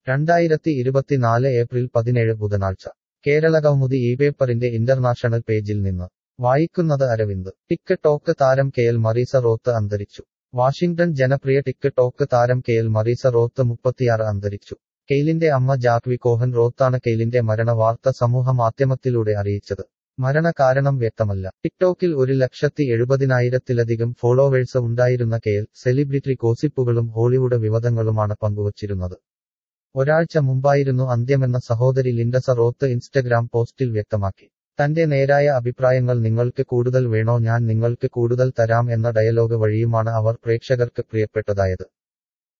രണ്ടായിരത്തി ഇരുപത്തിനാല് ഏപ്രിൽ പതിനേഴ് ബുധനാഴ്ച കേരളകൗമുദി ഈ പേപ്പറിന്റെ ഇന്റർനാഷണൽ പേജിൽ നിന്ന് വായിക്കുന്നത് അരവിന്ദ് ടിക്ക് ടോക്ക് താരം കെഎൽ മറീസ റോത്ത് അന്തരിച്ചു വാഷിംഗ്ടൺ ജനപ്രിയ ടിക്ക് ടോക്ക് താരം കെഎൽ മറീസ റോത്ത് മുപ്പത്തിയാറ് അന്തരിച്ചു കെയ്ലിന്റെ അമ്മ ജാക്വി കോഹൻ റോത്താണ് കെയ്ലിന്റെ മരണ വാർത്ത സമൂഹ മാധ്യമത്തിലൂടെ അറിയിച്ചത് മരണ കാരണം വ്യക്തമല്ല ടിക്ടോക്കിൽ ഒരു ലക്ഷത്തി എഴുപതിനായിരത്തിലധികം ഫോളോവേഴ്സ് ഉണ്ടായിരുന്ന കെയൽ സെലിബ്രിറ്റി ഗോസിപ്പുകളും ഹോളിവുഡ് വിവാദങ്ങളുമാണ് പങ്കുവച്ചിരുന്നത് ഒരാഴ്ച മുമ്പായിരുന്നു അന്ത്യമെന്ന സഹോദരി ലിൻഡസ റോത്ത് ഇൻസ്റ്റഗ്രാം പോസ്റ്റിൽ വ്യക്തമാക്കി തന്റെ നേരായ അഭിപ്രായങ്ങൾ നിങ്ങൾക്ക് കൂടുതൽ വേണോ ഞാൻ നിങ്ങൾക്ക് കൂടുതൽ തരാം എന്ന ഡയലോഗ് വഴിയുമാണ് അവർ പ്രേക്ഷകർക്ക് പ്രിയപ്പെട്ടതായത്